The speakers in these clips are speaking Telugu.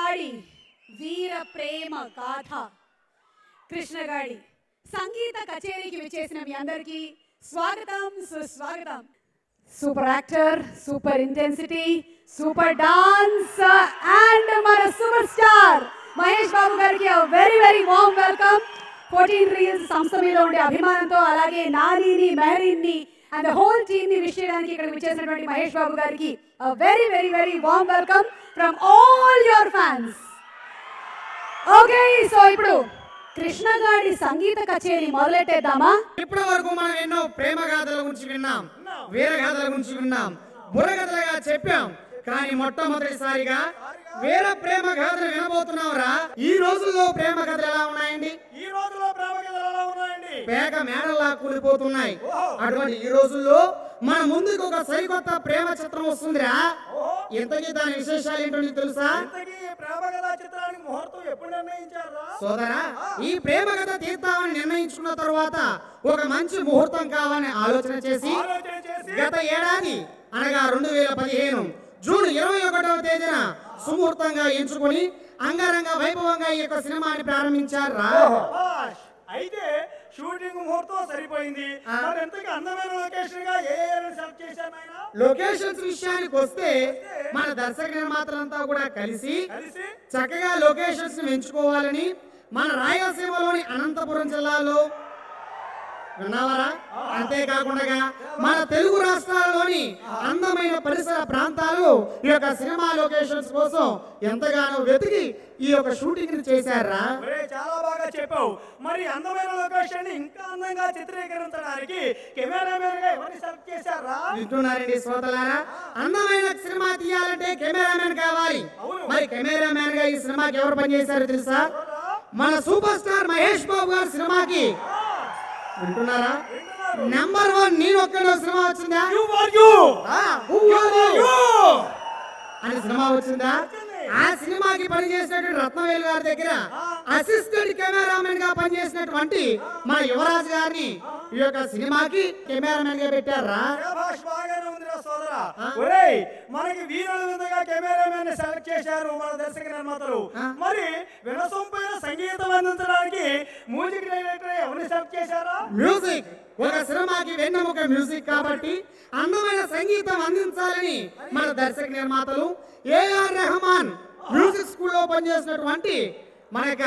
కృష్ణగాడి వీర ప్రేమ గాథ కృష్ణగాడి సంగీత కచేరీకి విచ్చేసిన మీ అందరికీ స్వాగతం సుస్వాగతం super actor super intensity super dance and మన సూపర్ స్టార్ మహేష్ బాబు గారికి very very warm welcome fourteen reels సంస్థ మీద ఉండే అభిమానంతో అలాగే నానిని మెహరీన్ని అండ్ హోల్ టీమ్ ని విష్ చేయడానికి ఇక్కడ విచ్చేసినటువంటి మహేష్ బాబు గారికి very very very warm welcome from all your fans okay so ఇప్పుడు కృష్ణగాడి సంగీత కచేరీ మొదలెట్టేద్దామా ఇప్పటి వరకు మనం ఎన్నో ప్రేమ గాథల గురించి విన్నాం వీర గాథల గురించి విన్నాం బుర్రగథలుగా చెప్పాం కానీ మొట్టమొదటిసారిగా వీర ప్రేమ గాథలు వినబోతున్నావురా ఈ రోజుల్లో ప్రేమ కథలు ఎలా ఉన్నాయండి ఈ రోజుల్లో ప్రేమ కథలు ఎలా ఉన్నాయండి పేక మేడల్లా కూలిపోతున్నాయి అటువంటి ఈ రోజుల్లో మన ముందుకు ఒక సరికొత్త ప్రేమ చిత్రం వస్తుందిరా ఇంతకీ దాని విశేషాలు ఏంటో నీకు తెలుసా ఇంతకీ ఈ ప్రేమ కథ చిత్రానికి ముహూర్తం ఎప్పుడు నిర్ణయించారా సోదరా ఈ ప్రేమ కథ తీద్దామని నిర్ణయించుకున్న తర్వాత ఒక మంచి ముహూర్తం కావాలని ఆలోచన చేసి ఆలోచన చేసి గత ఏడాది అనగా రెండు వేల పదిహేను జూన్ ఇరవై ఒకటవ తేదీన సుముహూర్తంగా ఎంచుకొని అంగరంగ వైభవంగా ఈ యొక్క సినిమాని ప్రారంభించారా శభాష్. అయితే షూటింగ్ ముహూర్తం సరిపోయింది మరి ఎంతకి అందమైన లొకేషన్ గా ఏ ఏరియాని సెలెక్ట్ చేశారు ఆయన లొకేషన్స్ విషయానికి వస్తే మన దర్శక నిర్మాతలంతా కూడా కలిసి కలిసి చక్కగా లొకేషన్స్ ని ఎంచుకోవాలని మన రాయలసీమలోని అనంతపురం జిల్లాలో విన్నావరా అంతేకాకుండా మన తెలుగు రాష్ట్రాలలోని అందమైన పరిసర ప్రాంతాలు ఈ యొక్క సినిమా లొకేషన్స్ కోసం ఎంతగానో వెతికి ఈ యొక్క షూటింగ్ ని చేశారా ఒరే చాలా బాగా చెప్పావు మరి అందమైన లొకేషన్ ని ఇంకా అందంగా చిత్రీకరించడానికి కెమెరామెన్ గా ఎవరిని సెలెక్ట్ చేశారా వింటున్నారండి శ్రోతలారా అందమైన సినిమా తీయాలంటే కెమెరామెన్ కావాలి మరి కెమెరామెన్ గా ఈ సినిమాకి ఎవరు పనిచేశారో తెలుసా మన సూపర్ స్టార్ మహేష్ బాబు గారి సినిమాకి వింటున్నారా నెంబర్ వన్ నేను ఒక్కడో సినిమా వచ్చిందా You are you. ఆ, who are you? You. అనే సినిమా వచ్చిందా ఆ సినిమాకి పనిచేసినటువంటి రత్నవేలు గారి దగ్గర అసిస్టెంట్ కెమెరామెన్ గా పనిచేసినటువంటి మన యువరాజు గారిని ఈ యొక్క సినిమాకి కెమెరామెన్ గా పెట్టారా శభాష్ బాగానే ఉందిరా సోదరా ఒరేయ్ మనకి వీరుల విధంగా కెమెరామెన్ సెలెక్ట్ చేశారు మన దర్శక నిర్మాతలు మరి వినసొంపైన సంగీతం అందించడానికి మ్యూజిక్ డైరెక్టర్ ఎవరిని సెలెక్ట్ చేశారా మ్యూజిక్ ఒక సినిమాకి వెన్నెముక మ్యూజిక్ కాబట్టి అందమైన సంగీతం అందించాలని మన దర్శక నిర్మాతలు ఏఆర్ రెహమాన్ మ్యూజిక్ స్కూల్లో పనిచేసినటువంటి మన యొక్క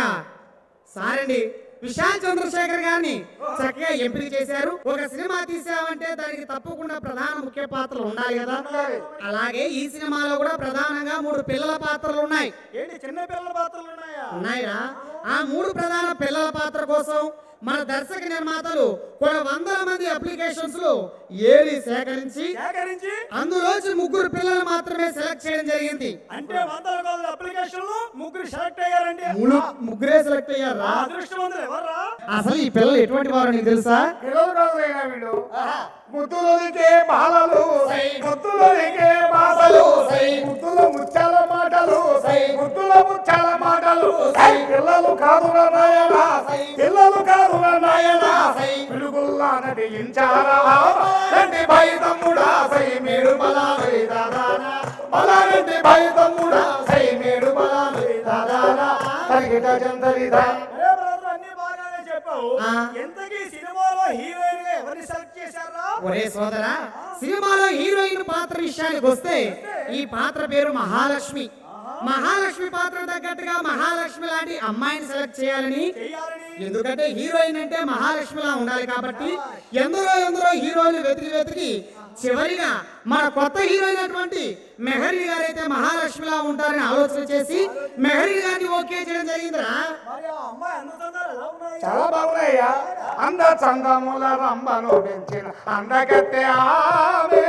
సారండి విశాల్ చంద్రశేఖర్ గారిని చక్కగా ఎంపిక చేశారు ఒక సినిమా తీసామంటే దానికి తప్పకుండా ప్రధాన ముఖ్య పాత్రలు ఉండాలి కదా అలాగే ఈ సినిమాలో కూడా ప్రధానంగా మూడు పిల్లల పాత్రలు ఉన్నాయి ఏంటి చిన్న పిల్లల పాత్రలు ఉన్నాయా ఉన్నాయిరా ఆ మూడు ప్రధాన పిల్లల పాత్ర కోసం మన దర్శక నిర్మాతలు కొన్ని వందల మంది అప్లికేషన్స్ లో ఏరి సేకరించి సేకరించి అందులోంచి ముగ్గురు పిల్లలు మాత్రమే సెలెక్ట్ చేయడం జరిగింది అంటే వందల కొలది అప్లికేషన్లు ముగ్గురు సెలెక్ట్ అయ్యారండి మూడు ముగ్గురే సెలెక్ట్ అయ్యారా ఆ అదృష్టవంతులు ఎవర్రా అసలు ఈ పిల్లలు ఎటువంటి వారు నీకు తెలుసా పిల్లలుగా వీళ్ళు ముద్దులోనికే బాలలు ముద్దులోనికే బాసలు ముద్దుల ముచ్చాల మాటలు ముద్దుల ముచ్చాల మాటలు పిల్లలు కాదురా నాయన పిల్లలు కాదురా నాయన పిలుగుల్లా నటించారా రెడ్డి భై తమ్ముడా సై మేడు బలాలై దాదానా బలారెడ్డి భై తమ్ముడా సై మేడు బలాలై దాదానా తరిగిట చందరిదా అరే బ్రదర్ అన్ని బాగానే చెప్పావు ఆ. ఎంతకీ సినిమాలో హీరోయిన్ గా ఎవరిని సెలెక్ట్ చేశారా ఒరే సోదరా సినిమాలో హీరోయిన్ పాత్ర విషయానికి వస్తే ఈ పాత్ర పేరు మహాలక్ష్మి మహాలక్ష్మి పాత్ర తగ్గట్టుగా మహాలక్ష్మి లాంటి అమ్మాయిని సెలెక్ట్ చేయాలని చెయ్యాలని ఎందుకంటే హీరోయిన్ అంటే మహాలక్ష్మిలా ఉండాలి కాబట్టి ఎందరో ఎందరో హీరోయిన్ వెతికి వెతికి చివరిగా మన కొత్త హీరోయిన్ అటువంటి మెహరీ గారైతే మహాలక్ష్మిలా ఉంటారని ఆలోచన చేసి మెహరీ గారిని ఓకే చేయడం జరిగిందిరా మరి ఆ అమ్మాయి అందచందాలు ఎలా ఉన్నాయి చాలా బాగున్నాయ్యా అంద చందముల రంబను పెంచిన అందగత్తె ఆమె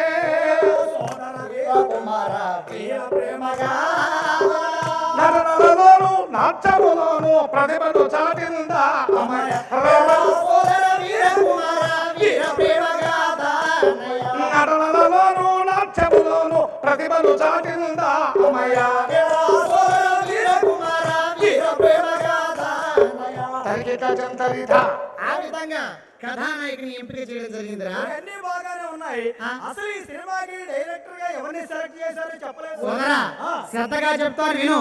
నటనలోను నాట్యములోను ప్రతిభను చాటిందా అమ్మాయ నటనలోను నాట్యములోను ప్రతిభను చాటిందా అమ్మయ్య తరిగిట జంతరిధ ఆ విధంగా కథానాయకుని ఎంపిక చేయడం జరిగిందిరా అన్ని బాగానే ఉన్నాయి అసలు ఈ సినిమాకి డైరెక్టర్ గా ఎవరిని సెలెక్ట్ చేశారో చెప్పలేదు సోదరా శ్రద్ధగా చెప్తాను విను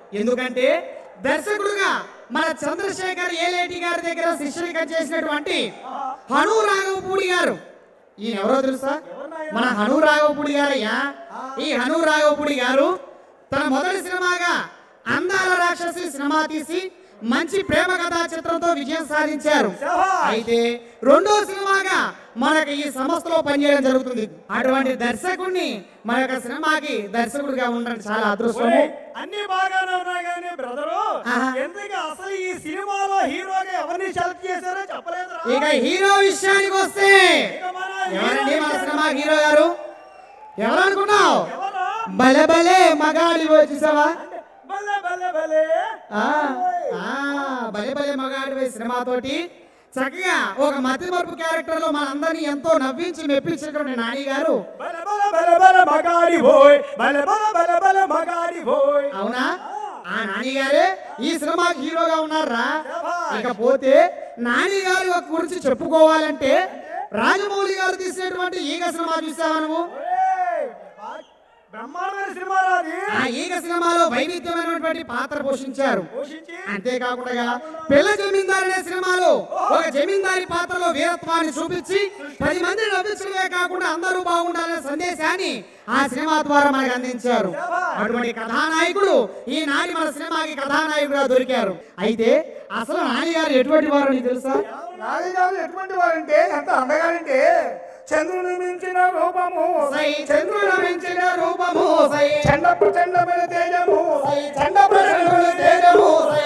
ఎందుకంటే దర్శకుడుగా మన చంద్రశేఖర్ ఏలేటి గారి దగ్గర శిష్యునిగా చేసినటువంటి హను రాఘవపూడి గారు ఈయన ఎవరో తెలుసా మన హను రాఘవపూడి గారయ్యా ఈ హను రాఘవపూడి గారు తన మొదటి సినిమాగా అందాల రాక్షసి సినిమా తీసి మంచి ప్రేమ కథా చిత్రంతో విజయం సాధించారు అయితే రెండో సినిమాగా మనకి ఈ సంస్థలో పనిచేయడం జరుగుతుంది అటువంటి దర్శకుడిని మన యొక్క సినిమాకి దర్శకుడిగా ఉండడం చాలా అదృష్టము ఒరేయ్, అన్ని బాగానే ఉన్నాయి కానీ బ్రదరు ఆహా. ఎందుకు అసలు ఈ సినిమాలో హీరోగా ఎవరిని సెలెక్ట్ చేశారో చెప్పలేదురా ఇక హీరో విషయానికి వస్తే ఇక మన ఎవరండి హీరో మన సినిమా హీరో గారు ఎవరు అనుకున్నావు ఎవరు? భలే భలే మగాడి చూసావా అంటే భలే భలే భలే ఆ, ఆ, భలే భలే మగాడి సినిమాతోటి చక్కగా ఒక మతి మరుపు క్యారెక్టర్ లో మనందరినీ ఎంతో నవ్వించి మెప్పించినటువంటి నాని గారు భలే భలే భలే భలే మగాడి పోయ్ భలే భలే భలే భలే మగాడి పోయ్ అవునా ఆ నాని గారే ఈ సినిమాకి హీరోగా ఉన్నారా ఇకపోతే నాని గారి యొక్క గురించి చెప్పుకోవాలంటే రాజమౌళి గారు తీసినటువంటి ఈగ సినిమా చూసావా నువ్వు ఒరేయ్, బా- బ్రహ్మాండమైన సినిమా రాది ఆ ఈగ సినిమాలో వైవిధ్యమైనటువంటి పాత్ర పోషించారు పోషించి అంతేకాకుండా పిల్ల జమీందారు అనే సినిమాలో ఒక జమీందారి పాత్రలో వీరత్వాన్ని చూపించి పది మంది నవ్వించడమే కాకుండా అందరూ బాగుండాలనే సందేశాన్ని ఆ సినిమా ద్వారా మనకు అందించారు అటువంటి కథానాయకుడు ఈ నాని మన సినిమాకి కథానాయకుడుగా దొరికారు అయితే అసలు నాని గారు ఎటువంటి వారు నీకు తెలుసా నాని గారు ఎటువంటి వారంటే ఎంత అందగారంటే చంద్రుని మించిన రూపము సై చంద్రుడు మించిన రూపము సై చండ ప్రచండమైన తేజము సై చండ ప్రచండుని తేజము సై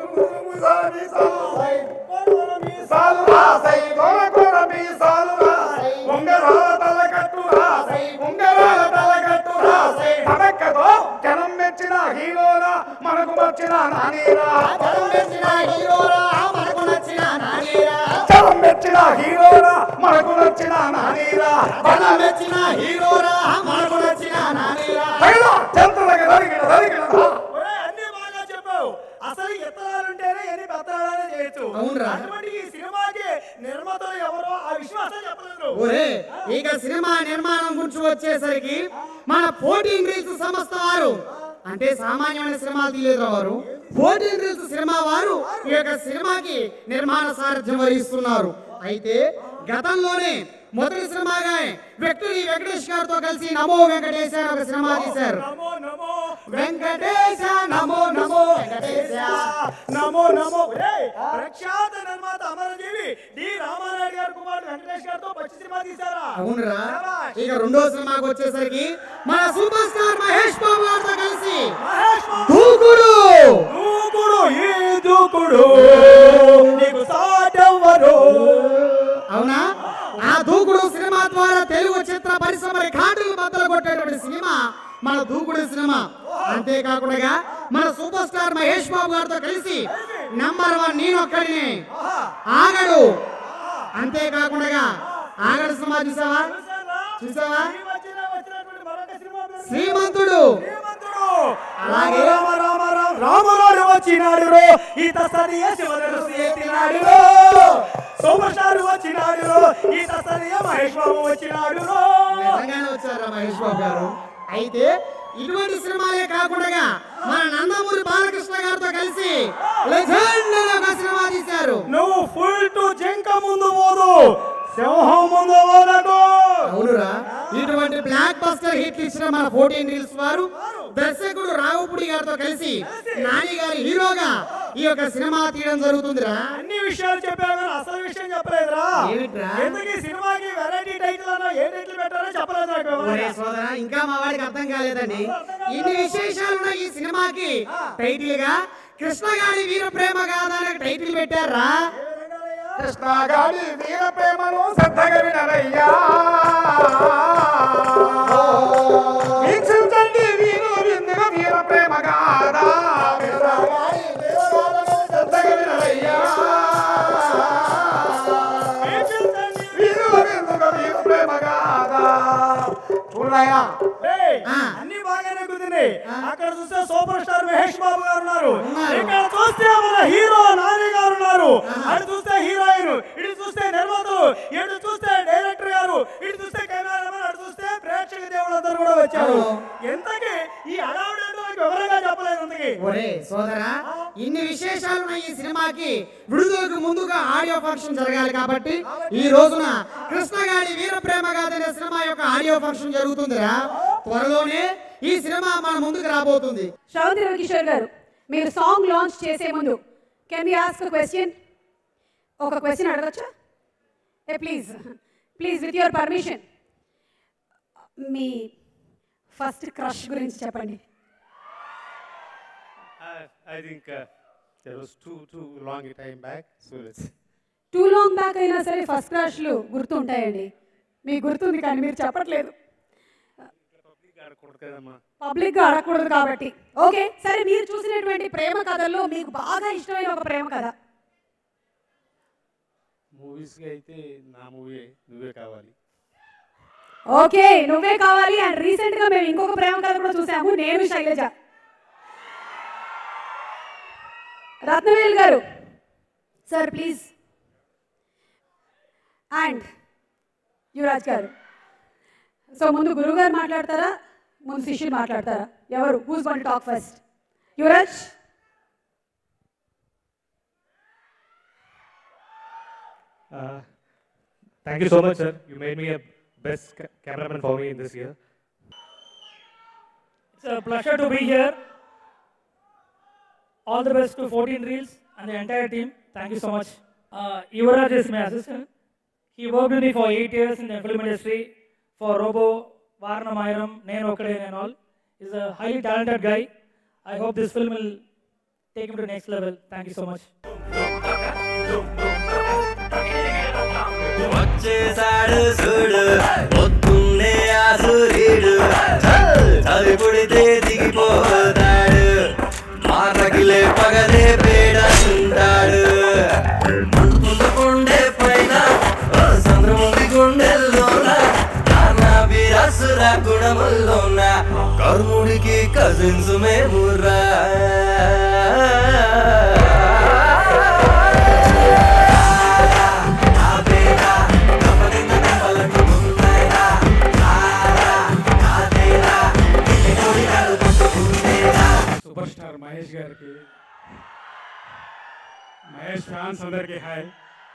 సాలురా సై గోర గోర మీసాలురా ఉంగరాల తల కట్టురా సై ఉంగరాల తల కట్టురా సై తనక్కతో జనం మెచ్చిన హీరోరా మనకు వచ్చిన నానీరా జనం మెచ్చిన హీరోరా మనకు నచ్చిన నానీరా జనం మెచ్చిన హీరోరా మనకు నచ్చిన నానీరా జనం మెచ్చిన హీరోరా మనకు నచ్చిన నానీరా తగిన చంద్రులకి దరిగిన దరిగిన ఒరేయ్, అన్ని బాగా చెప్పావు అసలు ఇతరాలు ఉంటేనే ఎన్ని పెత్తనాలనే చేయొచ్చు అవునురా. అటువంటి ఈ సినిమాకి నిర్మాతలు ఎవరో ఆ విషయం అసలు చెప్పలేదు ఒరే ఇక సినిమా నిర్మాణం గురించి వచ్చేసరికి మన ఫోర్టీన్ రీల్స్ సంస్థ వారు అంటే సామాన్యమైన సినిమాలు తీయలేదు వారు ఫోర్టీన్ రీల్స్ సినిమా వారు ఈ యొక్క సినిమాకి నిర్మాణ సారథ్యం వహిస్తున్నారు అయితే గతంలోనే మొదటి సినిమాగా వ్యక్తులు వెంకటేష్ గారితో కలిసి నమో వెంకటేశ్ అని ఒక సినిమా తీశారు నమో నమో వెంకటేశ నమో నమో వెంకటేశ నమో నమో ఒరేయ్, ప్రఖ్యాత నిర్మాత అమరజీవి డి రామారాయుడు గారు కుమారుడు వెంకటేష్ గారితో పచ్చి సినిమా తీశారా అవునురా శభాష్. ఇక రెండో సినిమాకి వచ్చేసరికి మన సూపర్ స్టార్ మహేష్ బాబు గారితో కలిసి మహేష్ బాబు దూకుడు దూకుడు ఈ దూకుడు నీకు సాటెవ్వరు అవునా ఆ దూకుడు సినిమా ద్వారా తెలుగు చిత్ర పరిశ్రమ రికార్డులు బద్దలు కొట్టేటువంటి సినిమా మన దూకుడు సినిమా అంతేకాకుండా మన సూపర్ స్టార్ మహేష్ బాబు గారితో కలిసి నంబర్ వన్ నేనొక్కడిని ఆగడు అంతేకాకుండా ఆగడు సినిమా చూసావా చూసావా ఈ మధ్యన వచ్చినటువంటి మరొక సినిమా పేరు శ్రీమంతుడు శ్రీమంతుడు. అలాగే రామ రామ రామ రాములోడు వచ్చినాడు రో ఈత సరియ శివధనుసు ఎత్తినాడు రో సూపర్ స్టార్ వచ్చినాడు రో ఈత సరియ మహేష్ బాబు వచ్చినాడు రో నిజంగానే వచ్చారా మహేష్ బాబు గారు అయితే ఇటువంటి సినిమాలే కాకుండా మన నందమూరి బాలకృష్ణ గారితో కలిసి లెజెండ్ అనే ఒక సినిమా తీశారు నువ్వు ఫుల్ టు జింక ముందు పోదు సింహం ముందు పోదకు అవునురా ఇటువంటి బ్లాక్ బస్టర్ హిట్ ఇచ్చిన మన ఫోర్టీన్ రీల్స్ వారు దర్శకుడు రావుపుడి గారితో కలిసి నాని గారి హీరోగా ఈ యొక్క సినిమా తీయడం జరుగుతుందిరా అన్ని విషయాలు చెప్పావు కానీ అసలు విషయం చెప్పలేదురా ఏమిట్రా? ఎందుకు ఈ సినిమాకి వెరైటీ టైటిల్ అన్నా ఏ టైటిల్ పెట్టారో చెప్పలేదు నాకు ఒరే ఎవరైనా. సోదరా ఇంకా మా వాడికి అర్థం కాలేదండి ఇన్ని విశేషాలు ఉన్న ఈ సినిమాకి టైటిల్ గా కృష్ణగాడి వీర ప్రేమ గాథ అనే టైటిల్ పెట్టారా కృష్ణగాడి వీర ప్రేమను శ్రద్ధగా వినరయ్యా వీక్షించండి వీరు విందుగా వీర ప్రేమ గాథ కృష్ణగాడి వీర ప్రేమను శ్రద్ధగా వినరయ్యా వీరు విందుగా వీర ప్రేమ గాథ చూడయ్యా ఏయ్, ఆ. అన్ని బాగానే కుదిరి అక్కడ చూస్తే సూపర్ స్టార్ మహేష్ బాబు గారు ఉన్నారు ఉన్నారు. ఇక్కడ చూస్తే మన హీరో నాని గారు ఉన్నారు అటు చూస్తే హీరోయిన్ ఇటు చూస్తే నిర్మాతలు ఇటు చూస్తే డైరెక్టర్ గారు ఇటు చూస్తే కెమెరామెన్ అటు చూస్తే ప్రేక్షక దేవుడు అందరూ కూడా వచ్చారు అవును. ఎంతకి ఈ అడావుడు వివరంగా చెప్పలేదు అందుకే ఒరే సోదరా ఇన్ని విశేషాలున్న ఈ సినిమాకి విడుదలకు ముందుగా ఆడియో ఫంక్షన్ జరగాలి కాబట్టి ఈ రోజున కృష్ణగాడి వీర ప్రేమ గాథ అనే సినిమా యొక్క ఆడియో ఫంక్షన్ జరుగుతుందిరా త్వరలోనే ఈ సినిమా మన ముందుకు రాబోతుంది శ్రవంతి రవికిషోర్ గారు మీరు సాంగ్ లాంచ్ చేసే ముందు కెన్ వి ఆస్క్ క్వశ్చన్ ఒక క్వశ్చన్ అడగచ్చా ఏ please please with your permission మీ ఫస్ట్ క్రష్ గురించి చెప్పండి I, I think uh, there was too too long a time back, so let's. Too long back అయినా సరే ఫస్ట్ క్రష్లు గుర్తుంటాయండి మీకు గుర్తుంది కానీ మీరు చెప్పట్లేదు Public ఆడకూడదు కదమ్మా పబ్లిక్గా అడగకూడదు కాబట్టి ఓకే సరే మీరు చూసినటువంటి ప్రేమ కథల్లో మీకు బాగా ఇష్టమైన ఒక ప్రేమ కథ మూవీస్కి అయితే నా మూవీ నువ్వే కావాలి ఓకే నువ్వే కావాలి అండ్ రీసెంట్ గా మేము ఇంకొక ప్రేమ కథ కూడా చూసాము నేను శైలజ రత్నవేల్ గారు సార్ ప్లీజ్ అండ్ యువరాజ్ గారు సో ముందు గురువు గారు మాట్లాడతారా ముందు శిష్యులు మాట్లాడతారా ఎవరు who's one talk first Yuvraj Uh, thank you so much, sir. You made me a best ca- cameraman for me in this year. It's a pleasure to be here. All the best to 14 Reels and the entire team. Thank you so much. Uh, Yuvraj is my assistant. He worked with me for eight years in the film industry for Robo, Varna Mayram, Nain Okade and all. He's a highly talented guy. I hope this film will take him to the next level. Thank you so much. వచ్చేసాడు చూడు పొద్దున్నే ఆ సూర్యుడు చల్ చలి పుడితే దిగిపోతాడు మాటకిలే పగలే పేడంటాడు మండుతున్న గుండె పైన ఓ చంద్రముంది గుండెల్లోన నానా వీరాసుర గుణముల్లోన కర్ణుడికి కజిన్స్ మేమురా సూపర్ స్టార్ మహేష్ గారికి మహేష్ ఫ్యాన్స్ అందరికీ హాయ్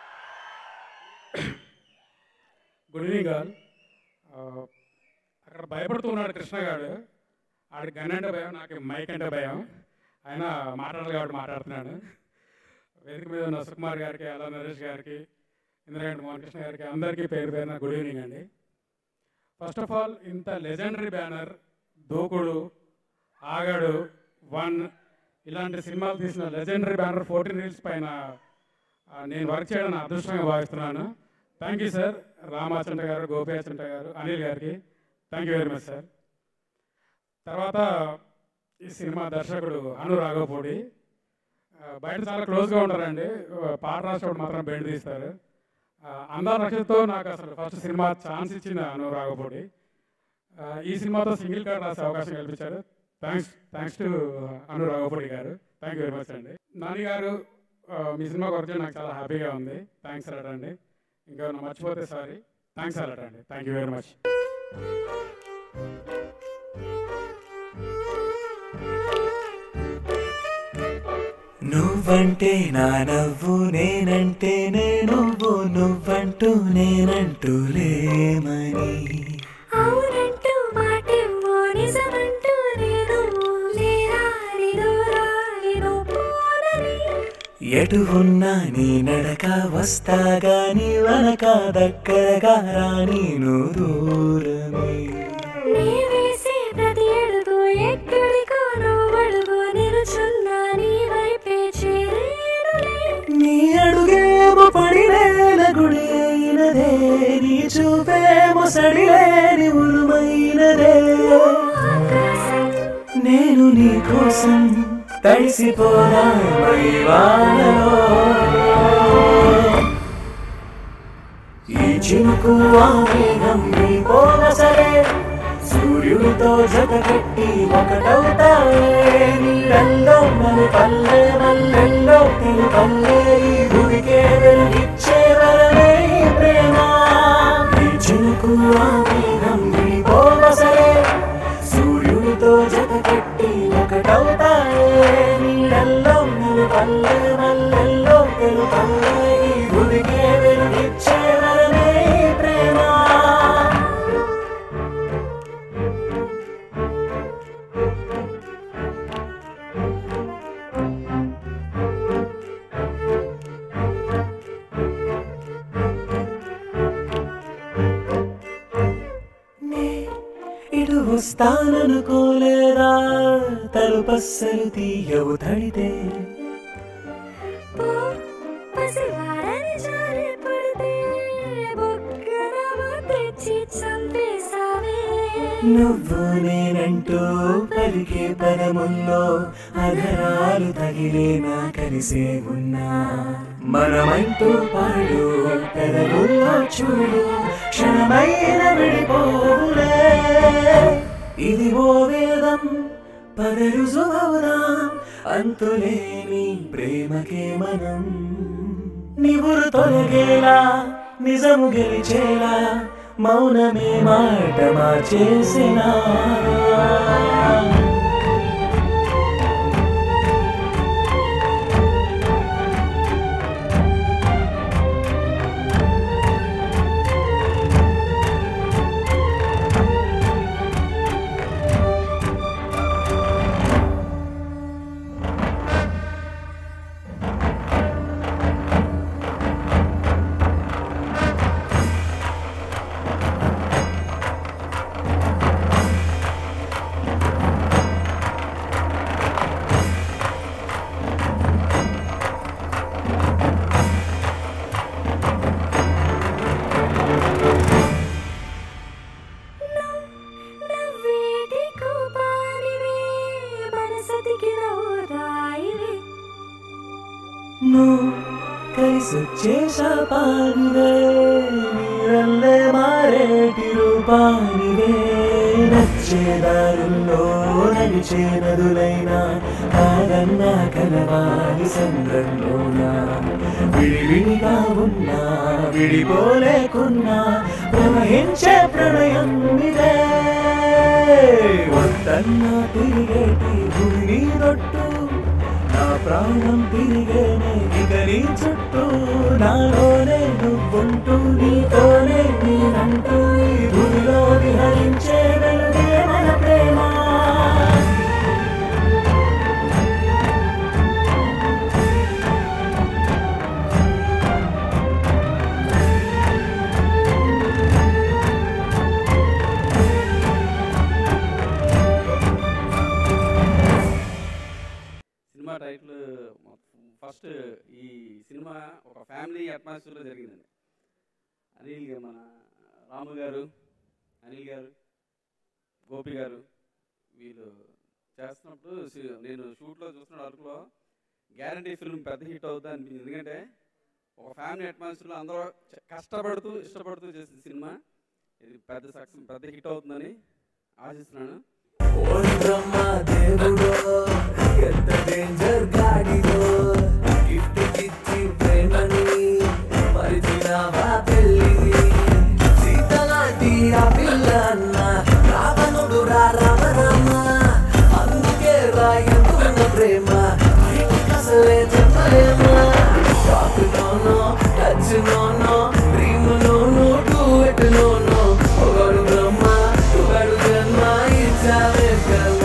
గుడ్ ఈవినింగ్ ఆల్ అక్కడ భయపడుతున్నాడు కృష్ణగాడు ఆడికి గన్ అంటే భయం నాకు మైక్ అంటే భయం ఆయన మాట్లాడాలి కాబట్టి మాట్లాడుతున్నాడు వేదిక మీద ఉన్న సుకుమార్ గారికి అలా నరేష్ గారికి ఇంద్రగంటి మోహన్ కృష్ణ గారికి అందరికీ పేరు పేరున గుడ్ ఈవినింగ్ అండి ఫస్ట్ ఆఫ్ ఆల్ ఇంత legendary banner Dookudu Aagadu one ఇలాంటి సినిమాలు తీసిన లెజెండరీ బ్యానర్ ఫోర్టీన్ రీల్స్ పైన ఆ, నేను వర్క్ చేయడం నా అదృష్టంగా భావిస్తున్నాను థ్యాంక్ యూ సార్ రామాచంట గారు గోపియాచంట గారు అనిల్ గారికి thank you very much sir తర్వాత ఈ సినిమా దర్శకుడు అను రాఘవపూడి ఆ, బయట చాలా క్లోజ్గా ఉంటారండి ఆ, పాట రాసేవాడు మాత్రం బెండ్ తీస్తారు ఆ, అందాల రక్షతో నాకు అసలు ఫస్ట్ సినిమా ఛాన్స్ ఇచ్చింది అను రాఘవపూడి ఆ, ఈ సినిమాతో సింగిల్ కార్డ్ రాసే అవకాశం కల్పించారు thanks thanks to Anu Raghavapudi గారు థ్యాంక్ యూ వెరీ మచ్ అండి నాని గారు ఆ, మీ సినిమా గురించి నాకు చాలా హ్యాపీగా ఉంది థ్యాంక్స్ అలాట్ అండి ఇంకా మర్చిపోతే సారీ థ్యాంక్స్ అలాట్ అండి థ్యాంక్ యూ వెరీ మచ్ నువ్వంటే నా నవ్వు నేనంటే నువ్వు నువ్వంటూ నేనంటూ లేమని అవునంటూ మాటేమో నిజమంటూ నేను లేరాని దూరాలిను పోనని ఎటు ఉన్నా నీ నడక వస్తా గాని వనక దగ్గరగా రాని నువ్వు దూరమే నీ వేసే ప్రతి అడుగు ఎక్కడికో నువ్వడుగు నిలుచున్నా నీ వైపే చేరేనులే నీ అడుగేమో పడివేల గుడి అయినదే నీ చూపేమో సడిలేని ఉరుమైనదే ఆకాశం నేను నీ కోసం తడిసిపోనా వానలో ఈ చినుకు ఆ మేఘం నీ పోన సరే సూర్యుడితో జత కట్టి ఒకటవుతాయే నీళ్ళల్లో నన్ను పల్లె మల్లెల్లో తెలు పల్లె ఈ భూమికే వెలిగిచ్చే వరమే ఈ ప్రేమ ఈ చినుకు ఆ మేఘం నీ పోన సరే సూర్యుడితో జత కట్టి ఒకట వస్తాననుకోలేదా తలుపస్సలు తీయవు తడితే పో పసివాడని జారి పడితే బొగ్గన తెచ్చి చంపేశావే నువ్వు నేనంటూ పలికే పదముల్లో అధరాలు తగిలేనా కలిసే ఉన్నా మనమంటూ పాడు పెదవుల్లో చూడు క్షణమైన విడిపోవులే ఇది ఓ వేదం పదరుజువవుదాం అంతులేని ప్రేమకే మనం నివురు తొలగేలా నిజము గెలిచేలా మౌనమే మాట మార్చేసినా నవ్వేటి కోపానివే మనసతికి రాయివే నువ్వు కలిసొచ్చే శాపానివే నీరల్లే మారేటి రూపానివే నచ్చే దారుల్లో నడిచే నదులైనా కాదన్నా కలవాలి సంద్రంలోనా విడివిడిగా ఉన్నా విడిపోలేకున్నా ప్రవహించే ప్రళయం ఇదే వద్దన్నా తిరిగేటి భూమి రొట్టు నా ప్రాణం తిరిగేనే ఇక నీ చుట్టూ నాలోనే నువ్వుంటూ నీతోనే నేనంటూ ఈ భూమిలో విహరించే వెలుగే మన ప్రేమ సినిమా టైటిల్ ఫస్ట్ ఈ సినిమా ఒక ఫ్యామిలీ అట్మాస్ఫియర్లో జరిగిందండి అనిల్ గా- మన రాము గారు అనిల్ గారు గోపి గారు వీళ్ళు చేస్తున్నప్పుడు సి- నేను షూట్లో చూస్తున్న అరకులో గ్యారంటీ ఫిల్మ్ పెద్ద హిట్ అవుతుంది అనిపించింది ఎందుకంటే ఒక ఫ్యామిలీ అట్మాస్ఫియర్లో అందరూ చ- కష్టపడుతూ ఇష్టపడుతూ చేసిన సినిమా ఇది పెద్ద సక్సెస్ పెద్ద హిట్ అవుతుందని ఆశిస్తున్నాను ఓరి బ్రహ్మ దేవుడో ఎంత డేంజర్ గాడిదో గిఫ్ట్ ఇచ్చి ప్రేమని మరిచినావా పెళ్ళిని సీతలాంటి ఆ పిల్ల అన్న రావణుడు రా రామ రామ అందుకే రాయకున్న ప్రేమ బయటికి అసలే చెప్పలేమా talk no no touch no no dream no no duet no no ఒకడు బ్రహ్మ ఒకడు జన్మ ఇచ్చావే కర్మ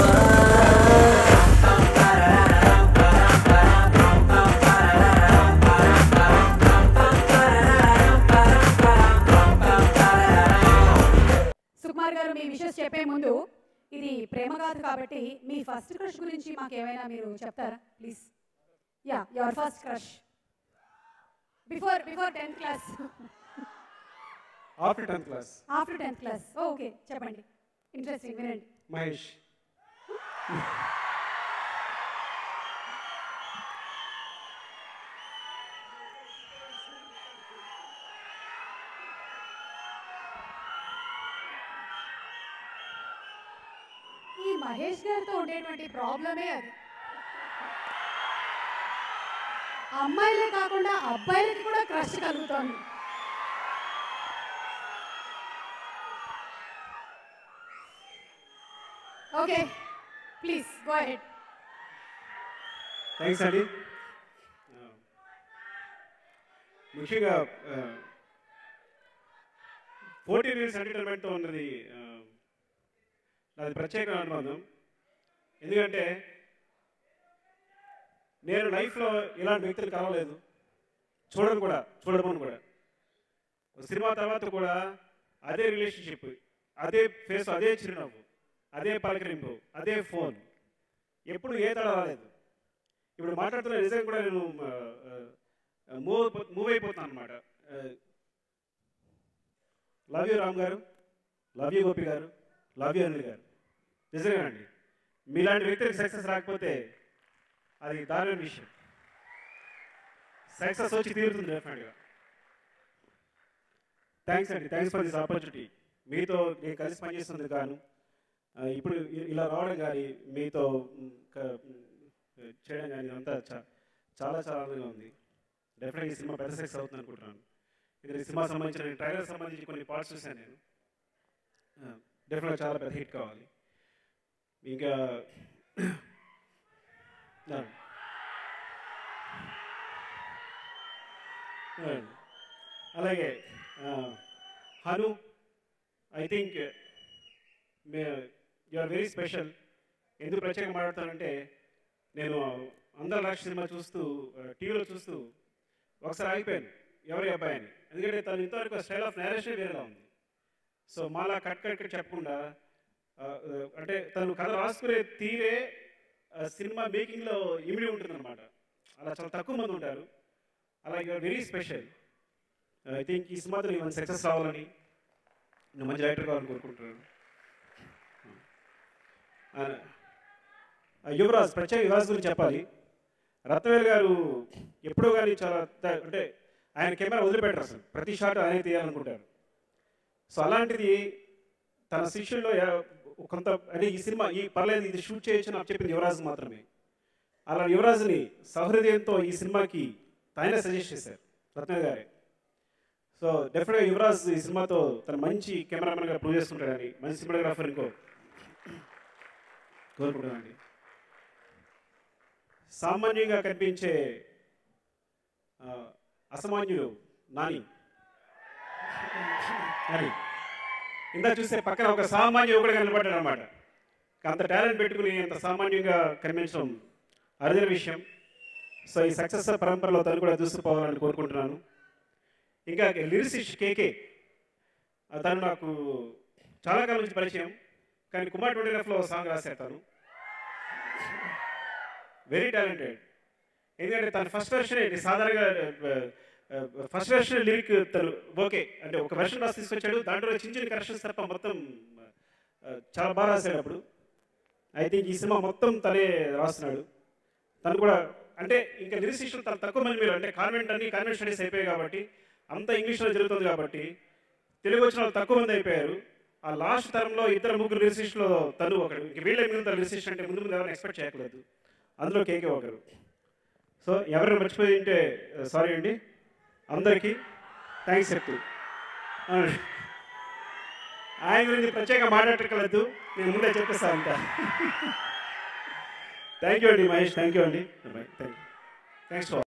సుకుమార్ గారు మీ విషయస్ చెప్పే ముందు ఇది ప్రేమగాథ కాబట్టి మీ ఫస్ట్ క్రష్ గురించి మాకు ఏమైనా మీరు చెప్తారా please yeah your first crush before before tenth class after tenth class after tenth class okay చెప్పండి ఇంట్రెస్టింగ్ వినండి మహేష్ ఈ మహేష్ గారితో ఉండేటువంటి ప్రాబ్లమే అది అమ్మాయిలే కాకుండా అబ్బాయిలకి కూడా క్రష్ కలుగుతోంది okay please go ahead thanks అండి ఆ, ముఖ్యంగా ఫోర్టీన్ ఇయర్స్ ఎంటర్టైన్మెంట్తో ఉన్నది ఆ, నాది ప్రత్యేకమైన అనుబంధం ఎందుకంటే నేను లైఫ్లో ఇలాంటి వ్యక్తులు కలవలేదు చూడను కూడా చూడమని కూడా ఒక సినిమా తర్వాత కూడా అదే రిలేషన్షిప్ అదే ఫేస్ అదే చిరునవ్వు అదే పలకరింపు అదే ఫోన్ ఎప్పుడు ఏ తడ రాలేదు ఇప్పుడు మాట్లాడుతున్న నిజంగా కూడా నేను మూవ్ మూవ్ అయిపోతాను అనమాట లవ్ యూ రామ్ గారు లవ్ యూ గోపి గారు లవ్ యూ అనిల్ గారు నిజంగానండి మీలాంటి వ్యక్తులకు సక్సెస్ రాకపోతే అది దారుణ విషయం సక్సెస్ వచ్చి తీరుతుంది డెఫినెట్గా థ్యాంక్స్ అండి థ్యాంక్స్ ఫర్ దిస్ ఆపర్చునిటీ మీతో నేను కలిసి పనిచేస్తుంది కాను ఆ, ఇప్పుడు ఇ- ఇలా రావడం కానీ మీతో మ్, క- మ్, చేయడం కానీ అంతా చా- చాలా చాలా ఆనందంగా ఉంది డెఫినెట్గా ఈ సినిమా పెద్ద సక్సెస్ అవుతుంది అనుకుంటున్నాను ఇక్కడ ఈ సినిమా సంబంధించిన ట్రైలర్ సంబంధించి కొన్ని పార్ట్స్ చూశాను నేను డెఫినెట్గా చాలా పెద్ద హిట్ కావాలి ఇంకా ఆ. ఆ. అలాగే ఆ, Hanu I think you are very special ఎందుకు ప్రత్యేకంగా మాట్లాడతానంటే నేను అందరి రాక్ష సినిమా చూస్తూ టీవీలో చూస్తూ ఒకసారి ఆగిపోయాను ఎవరి అబ్బాయి అని ఎందుకంటే తను ఇంతవరకు స్టైల్ ఆఫ్ నేరేషన్ వేరేలా ఉంది సో మాలా కట్ కట్ కట్ చెప్పకుండా ఆ, ఆ, అంటే తను కథ రాసుకునే తీరే ఆ, సినిమా మేకింగ్లో ఇమిడి ఉంటుందన్నమాట అలా చాలా తక్కువ మంది ఉంటారు అలా you are very special I think ఈ సినిమాతో నీకు మంచి సక్సెస్ రావాలని నువ్వు మంచి డైరెక్టర్ కావాలని కోరుకుంటున్నాను ఆ, ఆ, యువరాజ్ ప్రత్యేక యువరాజ్ గురించి చెప్పాలి రత్నవేల్ గారు ఎప్పుడో కానీ చాలా త- అంటే ఆయన కెమెరా వదిలిపెట్టరు అసలు ప్రతి షాట్ ఆయనే తీయాలనుకుంటారు సో అలాంటిది తన శిష్యుల్లో ఎ- కొంత అంటే ఈ సినిమా ఈ పర్లేదు ఇది షూట్ చేయొచ్చు నాకు చెప్పింది యువరాజ్ మాత్రమే అలా యువరాజ్ని సహృదయంతో ఈ సినిమాకి ఆయనే సజెస్ట్ చేశారు రత్నవేల్ గారే సో డెఫినెట్గా యువరాజ్ ఈ సినిమాతో తన మంచి కెమెరామెన్గా ప్రూవ్ చేసుకుంటాడని మంచి సినిమాగ్రాఫర్ ఇంకో కోరుకుంటున్నానండి సామాన్యంగా కనిపించే ఆ, అసామాన్యుడు నాని అని ఇందా చూస్తే పక్కన ఒక సామాన్య యువకుడు కనబడ్డాడు అనమాట అంత టాలెంట్ పెట్టుకుని అంత సామాన్యంగా కనిపించడం అరుదైన విషయం సో ఈ సక్సెస్ పరంపరలో తను కూడా దూసుకుపోవాలని కోరుకుంటున్నాను ఇంకా లిరిసిస్ట్ కేకే ఆ, తను నాకు చాలా కాలం నుంచి పరిచయం కానీ కుమార్ ట్వంటీ లో సాంగ్ రాశారు తను వెరీ టాలెంటెడ్ ఎందుకంటే తన ఫస్ట్ వెర్షన్ సాధారణంగా ఫస్ట్ వెర్షన్ లిరిక్ తను ఓకే అంటే ఒక వెర్షన్ రాసి తీసుకొచ్చాడు దాంట్లో చిన్న చిన్న కరెక్షన్స్ తప్ప మొత్తం ఆ, చాలా బాగా రాశాడు అప్పుడు ఐ థింక్ ఈ సినిమా మొత్తం తనే రాస్తున్నాడు తను కూడా అంటే ఇంకా లిరిసిస్టులు తను తక్కువ మంది మీరు అంటే కాన్వెంట్ అన్ని కాన్వెంట్ స్టడీస్ అయిపోయాయి కాబట్టి అంత ఇంగ్లీష్లో జరుగుతుంది కాబట్టి తెలుగు వచ్చిన వాళ్ళు తక్కువ మంది అయిపోయారు ఆ లాస్ట్ తరంలో ఇద్దరు ముగ్గురు లిరిసిస్టులో తను ఒకడు ఇంక వీళ్ళే మిగులుతారు లిరిసిస్ట్ అంటే ముందు ముందు ఎవరైనా ఎక్స్పెక్ట్ చేయట్లేదు అందులో కేకే ఒకరు సో ఎవరైనా మర్చిపోయి ఉంటే సారీ అండి అందరికీ థ్యాంక్స్ చెప్తూ ఆ, ఆయన గురించి ప్రత్యేకంగా మాట్లాడక్కర్లేదు నేను ముందే చెప్పేస్తాను అంతా థ్యాంక్ యూ అండి మహేష్ థ్యాంక్ యూ అండి థ్యాంక్ యూ థ్యాంక్స్